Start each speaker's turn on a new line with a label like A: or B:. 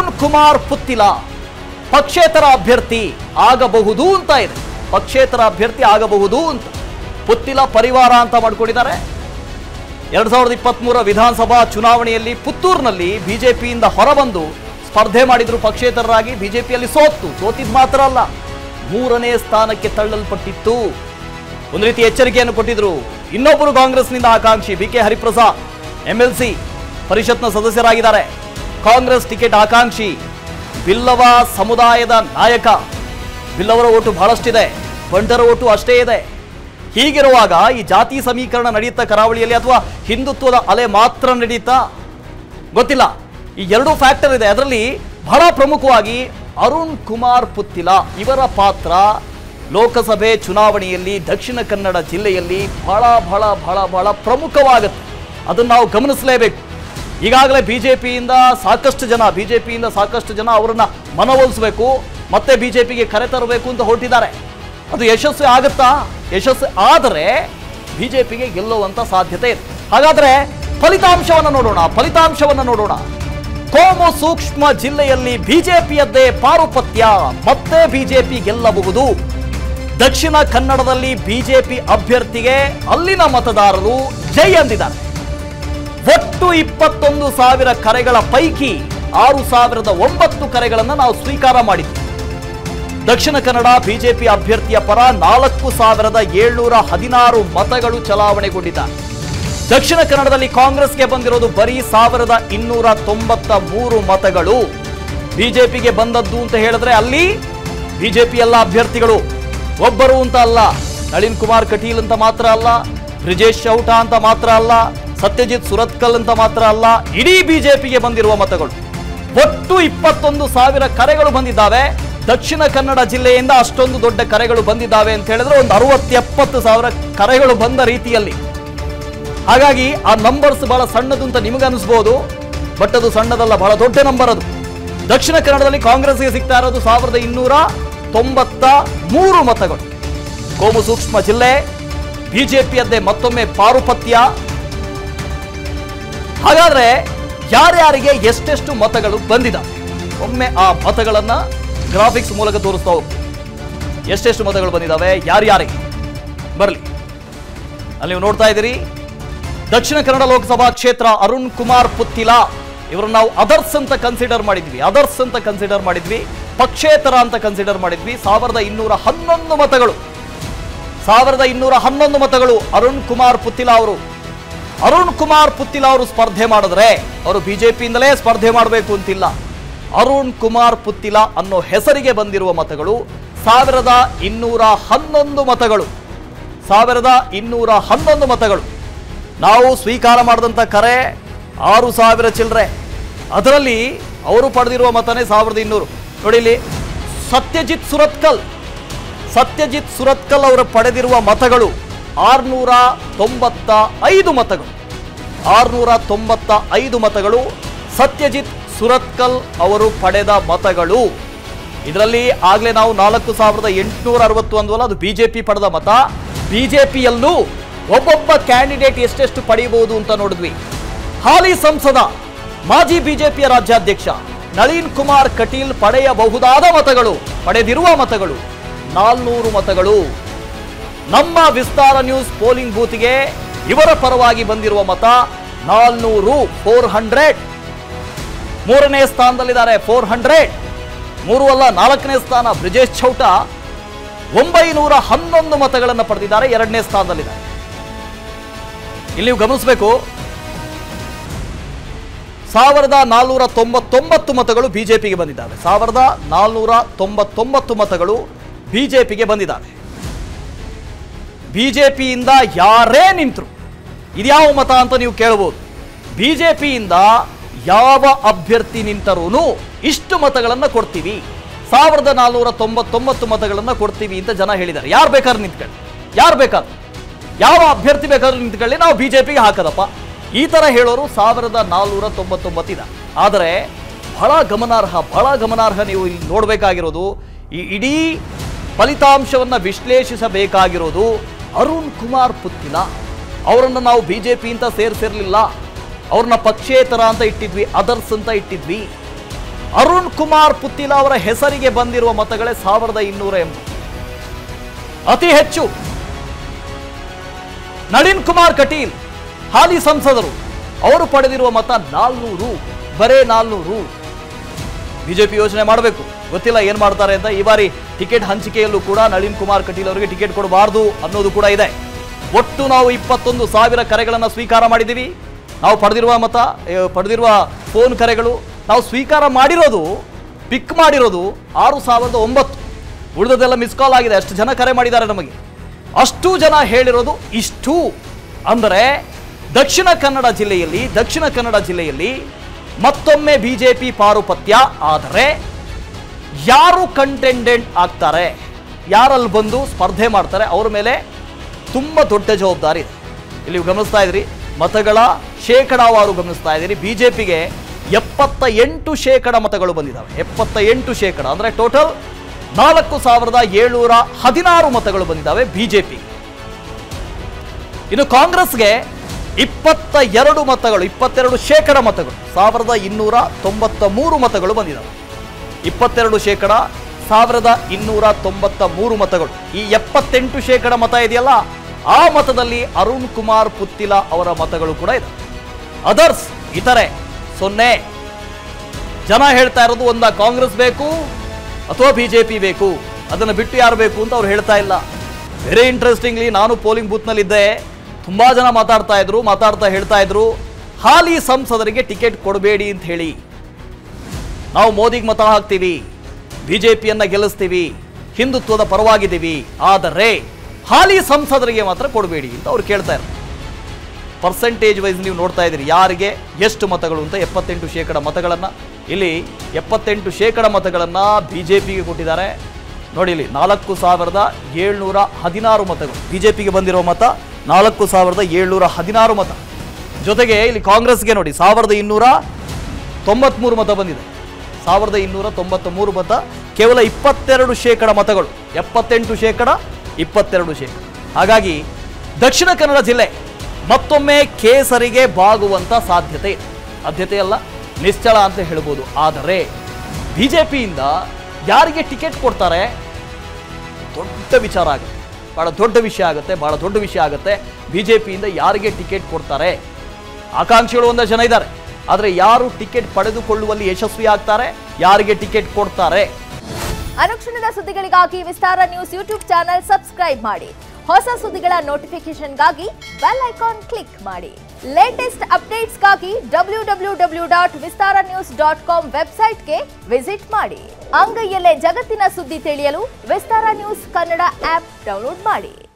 A: ಅರುಣ್ ಕುಮಾರ್ ಪುತ್ತಿಲ ಪಕ್ಷೇತರ ಅಭ್ಯರ್ಥಿ ಆಗಬಹುದು ಅಂತ ಇದೆ ಪಕ್ಷೇತರ ಅಭ್ಯರ್ಥಿ ಆಗಬಹುದು ಅಂತ ಪುತ್ತಿಲ ಪರಿವಾರ ಅಂತ ಮಾಡ್ಕೊಂಡಿದ್ದಾರೆ ಎರಡ್ ಸಾವಿರದ ಇಪ್ಪತ್ಮೂರ ವಿಧಾನಸಭಾ ಚುನಾವಣೆಯಲ್ಲಿ ಪುತ್ತೂರಿನಲ್ಲಿ ಬಿಜೆಪಿಯಿಂದ ಹೊರಬಂದು ಸ್ಪರ್ಧೆ ಮಾಡಿದ್ರು ಪಕ್ಷೇತರರಾಗಿ ಬಿಜೆಪಿಯಲ್ಲಿ ಸೋತ್ತು ಸೋತಿದ್ ಮಾತ್ರ ಅಲ್ಲ ಮೂರನೇ ಸ್ಥಾನಕ್ಕೆ ತಳ್ಳಲ್ಪಟ್ಟಿತ್ತು ಒಂದು ರೀತಿ ಎಚ್ಚರಿಕೆಯನ್ನು ಕೊಟ್ಟಿದ್ರು ಇನ್ನೊಬ್ಬರು ಕಾಂಗ್ರೆಸ್ನಿಂದ ಆಕಾಂಕ್ಷಿ ಬಿ ಕೆ ಹರಿಪ್ರಸಾದ್ ಎಂಎಲ್ಸಿ ಪರಿಷತ್ನ ಸದಸ್ಯರಾಗಿದ್ದಾರೆ ಕಾಂಗ್ರೆಸ್ ಟಿಕೆಟ್ ಆಕಾಂಕ್ಷಿ ಬಿಲ್ಲವ ಸಮುದಾಯದ ನಾಯಕ ಬಿಲ್ಲವರ ಓಟು ಬಹಳಷ್ಟಿದೆ ಬಂಟರ ಓಟು ಅಷ್ಟೇ ಇದೆ ಹೀಗಿರುವಾಗ ಈ ಜಾತಿ ಸಮೀಕರಣ ನಡೆಯುತ್ತಾ ಕರಾವಳಿಯಲ್ಲಿ ಅಥವಾ ಹಿಂದುತ್ವದ ಅಲೆ ಮಾತ್ರ ನಡೆಯುತ್ತಾ ಗೊತ್ತಿಲ್ಲ ಈ ಎರಡು ಫ್ಯಾಕ್ಟರ್ ಇದೆ ಅದರಲ್ಲಿ ಬಹಳ ಪ್ರಮುಖವಾಗಿ ಅರುಣ್ ಕುಮಾರ್ ಪುತ್ತಿಲ ಇವರ ಪಾತ್ರ ಲೋಕಸಭೆ ಚುನಾವಣೆಯಲ್ಲಿ ದಕ್ಷಿಣ ಕನ್ನಡ ಜಿಲ್ಲೆಯಲ್ಲಿ ಬಹಳ ಬಹಳ ಬಹಳ ಬಹಳ ಪ್ರಮುಖವಾಗುತ್ತೆ ಅದನ್ನು ನಾವು ಗಮನಿಸಲೇಬೇಕು ಈಗಾಗಲೇ ಬಿಜೆಪಿಯಿಂದ ಸಾಕಷ್ಟು ಜನ ಬಿಜೆಪಿಯಿಂದ ಸಾಕಷ್ಟು ಜನ ಅವರನ್ನ ಮನವೊಲಿಸಬೇಕು ಮತ್ತೆ ಬಿಜೆಪಿಗೆ ಕರೆ ತರಬೇಕು ಅಂತ ಹೊರಟಿದ್ದಾರೆ ಅದು ಯಶಸ್ವಿ ಆಗುತ್ತಾ ಯಶಸ್ವಿ ಆದರೆ ಬಿಜೆಪಿಗೆ ಗೆಲ್ಲುವಂತ ಸಾಧ್ಯತೆ ಇದೆ ಹಾಗಾದ್ರೆ ಫಲಿತಾಂಶವನ್ನು ನೋಡೋಣ ಫಲಿತಾಂಶವನ್ನು ನೋಡೋಣ ಕೋಮು ಸೂಕ್ಷ್ಮ ಜಿಲ್ಲೆಯಲ್ಲಿ ಬಿಜೆಪಿಯದ್ದೇ ಪಾರುಪತ್ಯ ಮತ್ತೆ ಬಿಜೆಪಿ ಗೆಲ್ಲಬಹುದು ದಕ್ಷಿಣ ಕನ್ನಡದಲ್ಲಿ ಬಿಜೆಪಿ ಅಭ್ಯರ್ಥಿಗೆ ಅಲ್ಲಿನ ಮತದಾರರು ಜೈ ಅಂದಿದ್ದಾರೆ ಒಟ್ಟು ಇಪ್ಪತ್ತೊಂದು ಸಾವಿರ ಕರೆಗಳ ಪೈಕಿ ಆರು ಸಾವಿರದ ಒಂಬತ್ತು ಕರೆಗಳನ್ನು ನಾವು ಸ್ವೀಕಾರ ಮಾಡಿದ್ವಿ ದಕ್ಷಿಣ ಕನ್ನಡ ಬಿಜೆಪಿ ಅಭ್ಯರ್ಥಿಯ ಪರ ನಾಲ್ಕು ಸಾವಿರದ ಏಳ್ನೂರ ಹದಿನಾರು ಮತಗಳು ಚಲಾವಣೆಗೊಂಡಿದ್ದಾರೆ ದಕ್ಷಿಣ ಕನ್ನಡದಲ್ಲಿ ಕಾಂಗ್ರೆಸ್ಗೆ ಬಂದಿರೋದು ಬರೀ ಸಾವಿರದ ಇನ್ನೂರ ತೊಂಬತ್ತ ಮೂರು ಮತಗಳು ಬಿಜೆಪಿಗೆ ಬಂದದ್ದು ಅಂತ ಹೇಳಿದ್ರೆ ಅಲ್ಲಿ ಬಿಜೆಪಿ ಎಲ್ಲ ಅಭ್ಯರ್ಥಿಗಳು ಒಬ್ಬರು ಅಂತ ಅಲ್ಲ ನಳಿನ್ ಕುಮಾರ್ ಕಟೀಲ್ ಅಂತ ಮಾತ್ರ ಅಲ್ಲ ಬ್ರಿಜೇಶ್ ಚೌಟ ಅಂತ ಮಾತ್ರ ಅಲ್ಲ ಸತ್ಯಜಿತ್ ಸುರತ್ಕಲ್ ಅಂತ ಮಾತ್ರ ಅಲ್ಲ ಇಡೀ ಬಿಜೆಪಿಗೆ ಬಂದಿರುವ ಮತಗಳು ಒಟ್ಟು ಇಪ್ಪತ್ತೊಂದು ಸಾವಿರ ಕರೆಗಳು ಬಂದಿದ್ದಾವೆ ದಕ್ಷಿಣ ಕನ್ನಡ ಜಿಲ್ಲೆಯಿಂದ ಅಷ್ಟೊಂದು ದೊಡ್ಡ ಕರೆಗಳು ಬಂದಿದ್ದಾವೆ ಅಂತ ಹೇಳಿದ್ರೆ ಒಂದು ಅರವತ್ತೆಪ್ಪತ್ತು ಸಾವಿರ ಕರೆಗಳು ಬಂದ ರೀತಿಯಲ್ಲಿ ಹಾಗಾಗಿ ಆ ನಂಬರ್ಸ್ ಬಹಳ ಸಣ್ಣದು ಅಂತ ನಿಮಗೆ ಅನಿಸ್ಬೋದು ಬಟ್ ಅದು ಸಣ್ಣದಲ್ಲ ಬಹಳ ದೊಡ್ಡ ನಂಬರ್ ಅದು ದಕ್ಷಿಣ ಕನ್ನಡದಲ್ಲಿ ಕಾಂಗ್ರೆಸ್ಗೆ ಸಿಗ್ತಾ ಇರೋದು ಸಾವಿರದ ಇನ್ನೂರ ತೊಂಬತ್ತ ಮೂರು ಮತಗಳು ಕೋಮು ಸೂಕ್ಷ್ಮ ಜಿಲ್ಲೆ ಬಿಜೆಪಿಯದ್ದೇ ಮತ್ತೊಮ್ಮೆ ಪಾರುಪತ್ಯ ಹಾಗಾದ್ರೆ ಯಾರ್ಯಾರಿಗೆ ಎಷ್ಟೆಷ್ಟು ಮತಗಳು ಬಂದಿದ್ದಾವೆ ಒಮ್ಮೆ ಆ ಮತಗಳನ್ನ ಗ್ರಾಫಿಕ್ಸ್ ಮೂಲಕ ತೋರಿಸ್ತಾ ಹೋಗ್ತೀವಿ ಎಷ್ಟೆಷ್ಟು ಮತಗಳು ಬಂದಿದ್ದಾವೆ ಯಾರ್ಯಾರಿಗೆ ಬರಲಿ ಅಲ್ಲಿ ನೀವು ನೋಡ್ತಾ ಇದ್ದೀರಿ ದಕ್ಷಿಣ ಕನ್ನಡ ಲೋಕಸಭಾ ಕ್ಷೇತ್ರ ಅರುಣ್ ಕುಮಾರ್ ಪುತ್ತಿಲ ಇವರನ್ನು ನಾವು ಅದರ್ಸ್ ಅಂತ ಕನ್ಸಿಡರ್ ಮಾಡಿದ್ವಿ ಅದರ್ಸ್ ಅಂತ ಕನ್ಸಿಡರ್ ಮಾಡಿದ್ವಿ ಪಕ್ಷೇತರ ಅಂತ ಕನ್ಸಿಡರ್ ಮಾಡಿದ್ವಿ ಸಾವಿರದ ಇನ್ನೂರ ಹನ್ನೊಂದು ಮತಗಳು ಸಾವಿರದ ಇನ್ನೂರ ಹನ್ನೊಂದು ಮತಗಳು ಅರುಣ್ ಕುಮಾರ್ ಪುತ್ತಿಲ ಅವರು ಅರುಣ್ ಕುಮಾರ್ ಪುತ್ತಿಲ ಅವರು ಸ್ಪರ್ಧೆ ಮಾಡಿದ್ರೆ ಅವರು ಬಿಜೆಪಿಯಿಂದಲೇ ಸ್ಪರ್ಧೆ ಮಾಡಬೇಕು ಅಂತಿಲ್ಲ ಅರುಣ್ ಕುಮಾರ್ ಪುತ್ತಿಲ ಅನ್ನೋ ಹೆಸರಿಗೆ ಬಂದಿರುವ ಮತಗಳು ಸಾವಿರದ ಇನ್ನೂರ ಹನ್ನೊಂದು ಮತಗಳು ಸಾವಿರದ ಇನ್ನೂರ ಹನ್ನೊಂದು ಮತಗಳು ನಾವು ಸ್ವೀಕಾರ ಮಾಡಿದಂಥ ಕರೆ ಆರು ಸಾವಿರ ಚಿಲ್ಲರೆ ಅದರಲ್ಲಿ ಅವರು ಪಡೆದಿರುವ ಮತನೇ ಸಾವಿರದ ಇನ್ನೂರು ನೋಡಿ ಇಲ್ಲಿ ಸತ್ಯಜಿತ್ ಸುರತ್ಕಲ್ ಸತ್ಯಜಿತ್ ಸುರತ್ಕಲ್ ಅವರು ಪಡೆದಿರುವ ಮತಗಳು ಆರ್ನೂರ ತೊಂಬತ್ತ ಐದು ಮತಗಳು ಆರ್ನೂರ ತೊಂಬತ್ತ ಐದು ಮತಗಳು ಸತ್ಯಜಿತ್ ಸುರತ್ಕಲ್ ಅವರು ಪಡೆದ ಮತಗಳು ಇದರಲ್ಲಿ ಆಗಲೇ ನಾವು ನಾಲ್ಕು ಸಾವಿರದ ಎಂಟುನೂರ ಅರವತ್ತು ಅಂದ್ವಲ್ಲ ಅದು ಬಿಜೆಪಿ ಪಡೆದ ಮತ ಬಿಜೆಪಿಯಲ್ಲೂ ಒಬ್ಬೊಬ್ಬ ಕ್ಯಾಂಡಿಡೇಟ್ ಎಷ್ಟೆಷ್ಟು ಪಡೆಯಬಹುದು ಅಂತ ನೋಡಿದ್ವಿ ಹಾಲಿ ಸಂಸದ ಮಾಜಿ ಬಿಜೆಪಿಯ ರಾಜ್ಯಾಧ್ಯಕ್ಷ ನಳಿನ್ ಕುಮಾರ್ ಕಟೀಲ್ ಪಡೆಯಬಹುದಾದ ಮತಗಳು ಪಡೆದಿರುವ ಮತಗಳು ನಾಲ್ನೂರು ಮತಗಳು ನಮ್ಮ ವಿಸ್ತಾರ ನ್ಯೂಸ್ ಪೋಲಿಂಗ್ ಬೂತ್ಗೆ ಇವರ ಪರವಾಗಿ ಬಂದಿರುವ ಮತ ನಾಲ್ನೂರು ಫೋರ್ ಹಂಡ್ರೆಡ್ ಮೂರನೇ ಸ್ಥಾನದಲ್ಲಿದ್ದಾರೆ ಫೋರ್ ಹಂಡ್ರೆಡ್ ಮೂರು ಅಲ್ಲ ನಾಲ್ಕನೇ ಸ್ಥಾನ ಬ್ರಿಜೇಶ್ ಚೌಟ ಒಂಬೈನೂರ ಹನ್ನೊಂದು ಮತಗಳನ್ನು ಪಡೆದಿದ್ದಾರೆ ಎರಡನೇ ಸ್ಥಾನದಲ್ಲಿದ್ದಾರೆ ಇಲ್ಲಿ ನೀವು ಗಮನಿಸಬೇಕು ಸಾವಿರದ ನಾಲ್ನೂರ ತೊಂಬತ್ತೊಂಬತ್ತು ಮತಗಳು ಬಿಜೆಪಿಗೆ ಬಂದಿದ್ದಾವೆ ಸಾವಿರದ ನಾಲ್ನೂರ ತೊಂಬತ್ತೊಂಬತ್ತು ಮತಗಳು ಬಿಜೆಪಿಗೆ ಬಂದಿದ್ದಾವೆ ಬಿಜೆಪಿಯಿಂದ ಯಾರೇ ನಿಂತರು ಇದ್ಯಾವ ಮತ ಅಂತ ನೀವು ಕೇಳಬಹುದು ಬಿಜೆಪಿಯಿಂದ ಯಾವ ಅಭ್ಯರ್ಥಿ ನಿಂತರೂ ಇಷ್ಟು ಮತಗಳನ್ನು ಕೊಡ್ತೀವಿ ಸಾವಿರದ ನಾಲ್ನೂರ ತೊಂಬತ್ತೊಂಬತ್ತು ಮತಗಳನ್ನು ಕೊಡ್ತೀವಿ ಅಂತ ಜನ ಹೇಳಿದ್ದಾರೆ ಯಾರು ಬೇಕಾದ್ರೂ ನಿಂತ್ಕೊಳ್ಳಿ ಯಾರು ಬೇಕಾದ್ರು ಯಾವ ಅಭ್ಯರ್ಥಿ ಬೇಕಾದ್ರೂ ನಿಂತ್ಕೊಳ್ಳಿ ನಾವು ಬಿಜೆಪಿಗೆ ಹಾಕದಪ್ಪ ಈ ತರ ಹೇಳೋರು ಸಾವಿರದ ನಾಲ್ನೂರ ತೊಂಬತ್ತೊಂಬತ್ತಿದ ಆದರೆ ಬಹಳ ಗಮನಾರ್ಹ ಬಹಳ ಗಮನಾರ್ಹ ನೀವು ಇಲ್ಲಿ ನೋಡಬೇಕಾಗಿರೋದು ಈ ಇಡೀ ಫಲಿತಾಂಶವನ್ನು ವಿಶ್ಲೇಷಿಸಬೇಕಾಗಿರೋದು ಅರುಣ್ ಕುಮಾರ್ ಪುತ್ತಿಲ ಅವರನ್ನು ನಾವು ಬಿಜೆಪಿ ಅಂತ ಸೇರಿಸಿರ್ಲಿಲ್ಲ ಅವ್ರನ್ನ ಪಕ್ಷೇತರ ಅಂತ ಇಟ್ಟಿದ್ವಿ ಅದರ್ಸ್ ಅಂತ ಇಟ್ಟಿದ್ವಿ ಅರುಣ್ ಕುಮಾರ್ ಪುತ್ತಿಲ ಅವರ ಹೆಸರಿಗೆ ಬಂದಿರುವ ಮತಗಳೇ ಸಾವಿರದ ಇನ್ನೂರ ಎಂಬತ್ತು ಅತಿ ಹೆಚ್ಚು ನಳಿನ್ ಕುಮಾರ್ ಕಟೀಲ್ ಹಾಲಿ ಸಂಸದರು ಅವರು ಪಡೆದಿರುವ ಮತ ನಾಲ್ನೂರು ಬರೇ ನಾಲ್ನೂರು ಬಿಜೆಪಿ ಯೋಚನೆ ಮಾಡಬೇಕು ಗೊತ್ತಿಲ್ಲ ಏನ್ ಮಾಡ್ತಾರೆ ಅಂತ ಈ ಬಾರಿ ಟಿಕೆಟ್ ಹಂಚಿಕೆಯಲ್ಲೂ ಕೂಡ ನಳಿನ್ ಕುಮಾರ್ ಕಟೀಲ್ ಅವರಿಗೆ ಟಿಕೆಟ್ ಕೊಡಬಾರದು ಅನ್ನೋದು ಕೂಡ ಇದೆ ಒಟ್ಟು ನಾವು ಇಪ್ಪತ್ತೊಂದು ಸಾವಿರ ಕರೆಗಳನ್ನು ಸ್ವೀಕಾರ ಮಾಡಿದ್ದೀವಿ ನಾವು ಪಡೆದಿರುವ ಮತ ಏ, ಪಡೆದಿರುವ ಫೋನ್ ಕರೆಗಳು ನಾವು ಸ್ವೀಕಾರ ಮಾಡಿರೋದು ಪಿಕ್ ಮಾಡಿರೋದು ಆರು ಸಾವಿರದ ಒಂಬತ್ತು ಉಳಿದದೆಲ್ಲ ಮಿಸ್ ಕಾಲ್ ಆಗಿದೆ ಅಷ್ಟು ಜನ ಕರೆ ಮಾಡಿದ್ದಾರೆ ನಮಗೆ ಅಷ್ಟು ಜನ ಹೇಳಿರೋದು ಇಷ್ಟು ಅಂದರೆ ದಕ್ಷಿಣ ಕನ್ನಡ ಜಿಲ್ಲೆಯಲ್ಲಿ ದಕ್ಷಿಣ ಕನ್ನಡ ಜಿಲ್ಲೆಯಲ್ಲಿ ಮತ್ತೊಮ್ಮೆ ಬಿಜೆಪಿ ಪಾರುಪತ್ಯ ಆದರೆ ಯಾರು ಕಂಟೆಂಡೆಂಟ್ ಆಗ್ತಾರೆ ಯಾರಲ್ಲಿ ಬಂದು ಸ್ಪರ್ಧೆ ಮಾಡ್ತಾರೆ ಅವ್ರ ಮೇಲೆ ತುಂಬ ದೊಡ್ಡ ಜವಾಬ್ದಾರಿ ಇದೆ ಇಲ್ಲಿ ನೀವು ಗಮನಿಸ್ತಾ ಇದ್ರಿ ಮತಗಳ ಶೇಕಡಾವಾರು ಗಮನಿಸ್ತಾ ಇದ್ದೀರಿ ಬಿಜೆಪಿಗೆ ಎಪ್ಪತ್ತ ಎಂಟು ಶೇಕಡ ಮತಗಳು ಬಂದಿದ್ದಾವೆ ಎಪ್ಪತ್ತ ಎಂಟು ಶೇಕಡ ಅಂದರೆ ಟೋಟಲ್ ನಾಲ್ಕು ಸಾವಿರದ ಏಳ್ನೂರ ಹದಿನಾರು ಮತಗಳು ಬಂದಿದ್ದಾವೆ ಬಿಜೆಪಿ ಇನ್ನು ಕಾಂಗ್ರೆಸ್ಗೆ ಇಪ್ಪತ್ತ ಎರಡು ಮತಗಳು ಇಪ್ಪತ್ತೆರಡು ಶೇಕಡ ಮತಗಳು ಸಾವಿರದ ಇನ್ನೂರ ತೊಂಬತ್ತ ಮೂರು ಮತಗಳು ಬಂದಿದ್ದಾವೆ ಇಪ್ಪತ್ತೆರಡು ಶೇಕಡ ಸಾವಿರದ ಇನ್ನೂರ ತೊಂಬತ್ತ ಮೂರು ಮತಗಳು ಈ ಎಪ್ಪತ್ತೆಂಟು ಶೇಕಡ ಮತ ಇದೆಯಲ್ಲ ಆ ಮತದಲ್ಲಿ ಅರುಣ್ ಕುಮಾರ್ ಪುತ್ತಿಲ ಅವರ ಮತಗಳು ಕೂಡ ಇದೆ ಅದರ್ಸ್ ಇತರೆ ಸೊನ್ನೆ ಜನ ಹೇಳ್ತಾ ಇರೋದು ಒಂದ ಕಾಂಗ್ರೆಸ್ ಬೇಕು ಅಥವಾ ಬಿಜೆಪಿ ಬೇಕು ಅದನ್ನು ಬಿಟ್ಟು ಯಾರು ಬೇಕು ಅಂತ ಅವ್ರು ಹೇಳ್ತಾ ಇಲ್ಲ ವೆರಿ ಇಂಟ್ರೆಸ್ಟಿಂಗ್ಲಿ ನಾನು ಪೋಲಿಂಗ್ ಬೂತ್ನಲ್ಲಿದ್ದೆ ತುಂಬಾ ಜನ ಮಾತಾಡ್ತಾ ಇದ್ರು ಮಾತಾಡ್ತಾ ಹೇಳ್ತಾ ಇದ್ರು ಹಾಲಿ ಸಂಸದರಿಗೆ ಟಿಕೆಟ್ ಕೊಡಬೇಡಿ ಅಂತ ಹೇಳಿ ನಾವು ಮೋದಿಗೆ ಮತ ಹಾಕ್ತೀವಿ ಬಿಜೆಪಿಯನ್ನ ಗೆಲ್ಲಿಸ್ತೀವಿ ಹಿಂದುತ್ವದ ಪರವಾಗಿದ್ದೀವಿ ಆದರೆ ಹಾಲಿ ಸಂಸದರಿಗೆ ಮಾತ್ರ ಕೊಡಬೇಡಿ ಅಂತ ಅವ್ರು ಕೇಳ್ತಾ ಇದ್ದಾರೆ ಪರ್ಸೆಂಟೇಜ್ ವೈಸ್ ನೀವು ನೋಡ್ತಾ ಇದ್ದೀರಿ ಯಾರಿಗೆ ಎಷ್ಟು ಮತಗಳು ಅಂತ ಎಪ್ಪತ್ತೆಂಟು ಶೇಕಡ ಮತಗಳನ್ನು ಇಲ್ಲಿ ಎಪ್ಪತ್ತೆಂಟು ಶೇಕಡ ಮತಗಳನ್ನು ಬಿ ಜೆ ಪಿಗೆ ಕೊಟ್ಟಿದ್ದಾರೆ ನೋಡಿ ಇಲ್ಲಿ ನಾಲ್ಕು ಸಾವಿರದ ಏಳ್ನೂರ ಹದಿನಾರು ಮತಗಳು ಬಿ ಜೆ ಪಿಗೆ ಬಂದಿರೋ ಮತ ನಾಲ್ಕು ಸಾವಿರದ ಏಳ್ನೂರ ಹದಿನಾರು ಮತ ಜೊತೆಗೆ ಇಲ್ಲಿ ಕಾಂಗ್ರೆಸ್ಗೆ ನೋಡಿ ಸಾವಿರದ ಇನ್ನೂರ ತೊಂಬತ್ಮೂರು ಮತ ಬಂದಿದೆ ಸಾವಿರದ ಇನ್ನೂರ ತೊಂಬತ್ತ ಮೂರು ಮತ ಕೇವಲ ಇಪ್ಪತ್ತೆರಡು ಶೇಕಡ ಮತಗಳು ಎಪ್ಪತ್ತೆಂಟು ಶೇಕಡ ಇಪ್ಪತ್ತೆರಡು ಶೇಕಡ ಹಾಗಾಗಿ ದಕ್ಷಿಣ ಕನ್ನಡ ಜಿಲ್ಲೆ ಮತ್ತೊಮ್ಮೆ ಕೇಸರಿಗೆ ಬಾಗುವಂತ ಸಾಧ್ಯತೆ ಇದೆ ಸಾಧ್ಯತೆ ಅಲ್ಲ ನಿಶ್ಚಳ ಅಂತ ಹೇಳ್ಬೋದು ಆದರೆ ಬಿಜೆಪಿಯಿಂದ ಯಾರಿಗೆ ಟಿಕೆಟ್ ಕೊಡ್ತಾರೆ ದೊಡ್ಡ ವಿಚಾರ ಆಗುತ್ತೆ ಬಹಳ ದೊಡ್ಡ ವಿಷಯ ಆಗುತ್ತೆ ಬಹಳ ದೊಡ್ಡ ವಿಷಯ ಆಗುತ್ತೆ ಬಿಜೆಪಿಯಿಂದ ಯಾರಿಗೆ ಟಿಕೆಟ್ ಕೊಡ್ತಾರೆ ಆಕಾಂಕ್ಷಿಗಳು ಒಂದಷ್ಟು ಜನ ಇದ್ದಾರೆ ಆದರೆ ಯಾರು ಟಿಕೆಟ್ ಪಡೆದುಕೊಳ್ಳುವಲ್ಲಿ ಯಶಸ್ವಿ ಆಗ್ತಾರೆ ಯಾರಿಗೆ ಟಿಕೆಟ್ ಕೊಡ್ತಾರೆ
B: ಅನುಕ್ಷಣದ ಸುದ್ದಿಗಳಿಗಾಗಿ Vistara news YouTube channel subscribe ಮಾಡಿ ಹೊಸ ಸುದ್ದಿಗಳ ನೋಟಿಫಿಕೇಶನ್ಗಾಗಿ ಬೆಲ್ ಐಕಾನ್ ಕ್ಲಿಕ್ ಮಾಡಿ ಲೇಟೆಸ್ಟ್ ಅಪ್ಡೇಟ್ಸ್ಗಾಗಿ W W W dot Vistara news dot com ವೆಬ್ಸೈಟ್ಗೆ ವಿಸಿಟ್ ಮಾಡಿ ಅಂಗೈಯಲ್ಲೇ ಜಗತ್ತಿನ ಸುದ್ದಿ ತಿಳಿಯಲು Vistara news Kannada app download ಮಾಡಿ